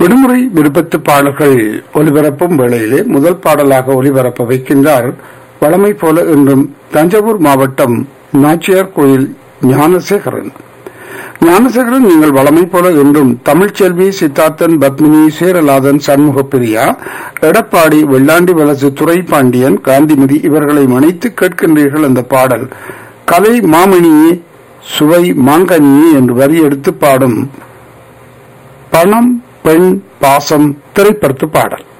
விடுமுறை விருப்பத்து பாடல்கள் ஒலிபரப்பும் வேளையிலே முதல் பாடலாக ஒலிபரப்ப வைக்கின்றார் வளமை போல இன்றும் தஞ்சாவூர் மாவட்டம் நாச்சியார் கோயில் ஞானசேகரன் ஞானசேகரன் நீங்கள் வளமை போல என்றும் தமிழ்ச்செல்வி சித்தார்த்தன் பத்மினி சேரலாதன் சண்முக பிரியா எடப்பாடி வெள்ளாண்டி வலசு துறை பாண்டியன் காந்திமதி இவர்களை மணித்து கேட்கின்றீர்கள் அந்த பாடல் கலை மாமணியே சுவை மாங்கனியே என்று வரி எடுத்து பாடும் பணம் பெண் பாசம் திரைப்படத்து பாடல்